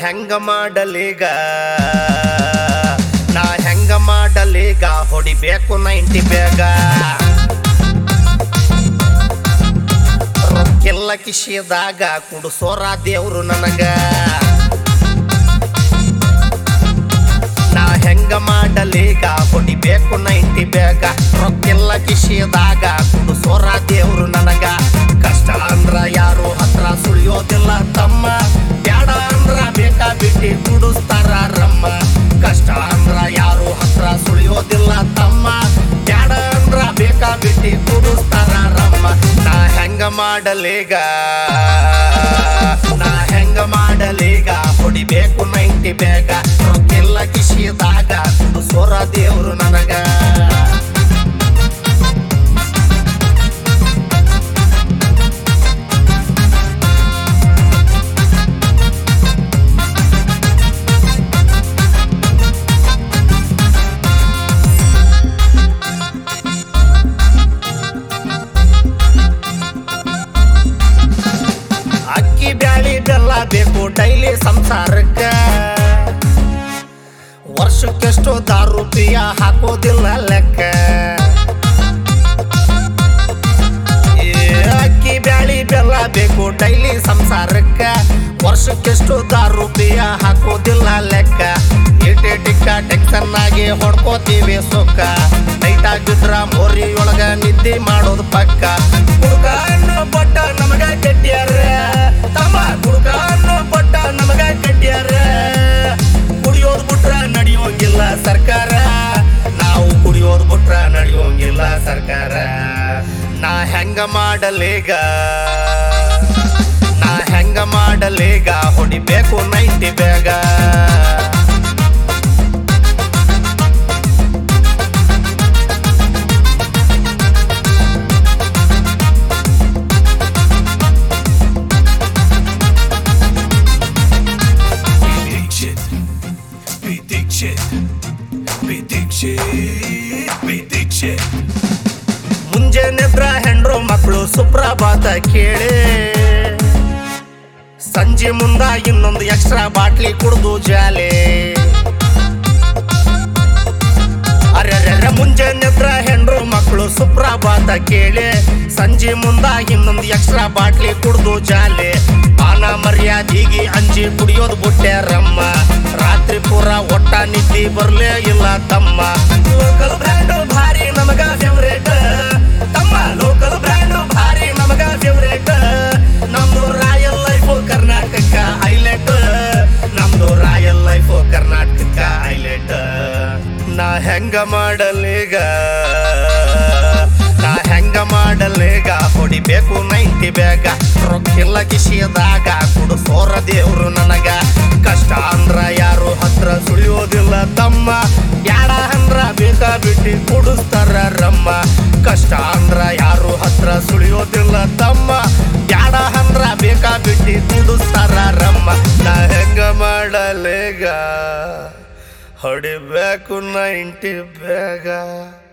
ಹೆಂಗ ಮಾಡಲೀಗ ನಾ ಹೆಂಗ ಮಾಡಲೀಗ ಹೊಡಿಬೇಕು ನೈಂಟಿ ಬೇಗ ರೊಕ್ಕೆಲ್ಲ ಕಿಶಿದಾಗ ಕುಡಿಸೋರ ದೇವ್ರು ನನಗ ನಾ ಹೆಂಗ ಮಾಡಲೀಗ ಹೊಡಿಬೇಕು ನೈಂಟಿ ಬೇಗ ರೊಕ್ಕೆಲ್ಲ ಕಿಶಿದಾಗ ಕುಡಿಸೋರ ದೇವ್ರು ನನಗ ಕಷ್ಟ ಅಂದ್ರ ಯಾರು ಹತ್ರ ಸುಳಿಯೋದಿಲ್ಲ ತಮ್ಮ ಬ್ಯಾಡ ಅಂದ್ರ ಬೇಕಾ ಬಿಟ್ಟಿ ಕುಡಿಸ್ತಾರ ರಮ್ಮ ಕಷ್ಟ ಅಂದ್ರ ಯಾರು ಹತ್ರ ಸುಳಿಯೋದಿಲ್ಲ ತಮ್ಮ ಬ್ಯಾಡ ಅಂದ್ರ ಬೇಕಾ ಬಿಟ್ಟಿ ಕುಡಿಸ್ತಾರ ರಮ್ಮ ನಾ ಹೆಂಗ ಮಾಡಲೀಗ ನಾ ಹೆಂಗ ಮಾಡಲೀಗ ಹೊಡಿಬೇಕು ನೈಂಟಿ ಬೇಗ ರೊಕ್ಕೆಲ್ಲ ಕಿಶಿದಾಗ ಕುಡಿಸೋರ ದೇವ್ರು ನನಗ ಅಕ್ಕಿ ಬ್ಯಾಳಿ ಬೆಲ್ಲ ಬೇಕು ಡೈಲಿ ಸಂಸಾರಕ್ಕ ವರ್ಷಕ್ಕೆಷ್ಟು ದಾರು ಪಿಯ ಹಾಕೋದಿಲ್ಲ ಲೆಕ್ಕ ಏ, ಅಕ್ಕಿ ಬ್ಯಾಳಿ ಬೆಲ್ಲ ಬೇಕು ಡೈಲಿ ಸಂಸಾರಕ್ಕ ವರ್ಷಕ್ಕೆಷ್ಟು ದಾರು ಪಿಯ ಹಾಕೋದಿಲ್ಲ ಲೆಕ್ಕ ಇಟೆ ಟಿಕ್ಕ ಟೆನ್ಷನ್ ಆಗಿ ಹೊಡ್ಕೋತೀವಿ ಸುಕ್ಕ ನೈಟ್ ಆಗಿದ್ರ ಮೋರಿ ಒಳಗ ನಿದ್ದೆ ಮಾಡೋದು ಪಕ್ಕ ಹುಡುಗ ಅನ್ನೋ ಬಟ್ಟ ನಮಗ ಕಟ್ಟ್ಯಾರ ತಮ್ಮ ಹುಡುಗ ಅನ್ನೋ ಬಟ್ಟ ನಮಗ ಕಟ್ಟ್ಯಾರ ಕುಡಿಯೋದು ಬಿಟ್ರ ನಡೆಯೋಂಗಿಲ್ಲ ಸರ್ಕಾರ ನಾವು ಕುಡಿಯೋದು ಬಿಟ್ರ ನಡೆಯೋಂಗಿಲ್ಲ ಸರ್ಕಾರ ನಾ ಹೆಂಗ ಮಾಡಲೀಗ ನಾ ಹೆಂಗ ಮಾಡಲೀಗ ಹೊಡಿಬೇಕು ನೈಂಟಿ ಬೇಗ Big shit. Big dick shit. Big dick shit. Big dick shit. ಮುಂಜಾನೆದ್ರ ಹೆಂಡ್ರು ಮಕ್ಕಳು ಸುಪ್ರಭಾತ ಕೇಳಿ ಸಂಜೆ ಮುಂದ ಇನ್ನೊಂದು ಎಕ್ಸ್ಟ್ರಾ ಬಾಟ್ಲಿ ಕುಡ್ದು ಜಾಲೆ ಅರೆ ಮುಂಜಾನೆದ್ರ ಹೆಂಡ್ರು ಮಕ್ಕಳು ಸುಪ್ರಭಾತ ಕೇಳಿ ಸಂಜೆ ಮುಂದ ಇನ್ನೊಂದು ಎಕ್ಸ್ಟ್ರಾ ಬಾಟ್ಲಿ ಕುಡ್ದು ಜಾಲೆ ಮಾನ ಮರ್ಯಾದಿಗೆ ಅಂಜಿ ಕುಡಿಯೋದು ಬುಟ್ಟೆ ರಮ್ಮ ರಾತ್ರಿ ಪೂರ ಒಟ್ಟ ನಿದ್ದಿ ಬರ್ಲೇ ಇಲ್ಲ ತಮ್ಮ ಲೋಕಲ್ ಬ್ರ್ಯಾಂಡ್ ಭಾರಿ ನಮಗ ಫೇವ್ರೇಟ್ ತಮ್ಮ ಲೋಕಲ್ ಬ್ರ್ಯಾಂಡ್ ಭಾರಿ ನಮಗ ಫೇವ್ರೇಟ್ ನಮ್ದು ರಾಯಲ್ ಲೈಫ್ ಕರ್ನಾಟಕ ಹೈಲೈಟ್ ನಮ್ದು ರಾಯಲ್ ಲೈಫ್ ಕರ್ನಾಟಕ ಹೈಲೈಟ್ ನಾ ಹೆಂಗ ಮಾಡಲೀಗ ನಾ ಹೆಂಗ ಮಾಡಲೀಗ ಹೊಡಿಬೇಕು ನೈಂಟಿ ಬೇಗ ರೊಕ್ಕಿಲ್ಲ ಕಿಸಿಯದಾಗ ಕುಡಿಸೋರ ದೇವ್ರು ನನಗ ಕಷ್ಟ ಅಂದ್ರ ಯಾರು ಹತ್ರ ಸುಳಿಯೋದಿಲ್ಲ ತಮ್ಮ ಬ್ಯಾಡ ಅಂದ್ರ ಬೇಕಾ ಬಿಟ್ಟಿ ಕುಡಿಸ್ತಾರ ರಮ್ಮ ಕಷ್ಟ ಅಂದ್ರ ಯಾರು ಹತ್ರ ಸುಳಿಯೋದಿಲ್ಲ ತಮ್ಮ ಬ್ಯಾಡ ಅಂದ್ರ ಬೇಕಾ ಬಿಟ್ಟಿ ಕುಡಿಸ್ತಾರ ರಮ್ಮ ನಾ ಹೆಂಗ ಮಾಡಲೇಗ ಹೊಡಿಬೇಕು ನೈಂಟಿ ಬೇಗ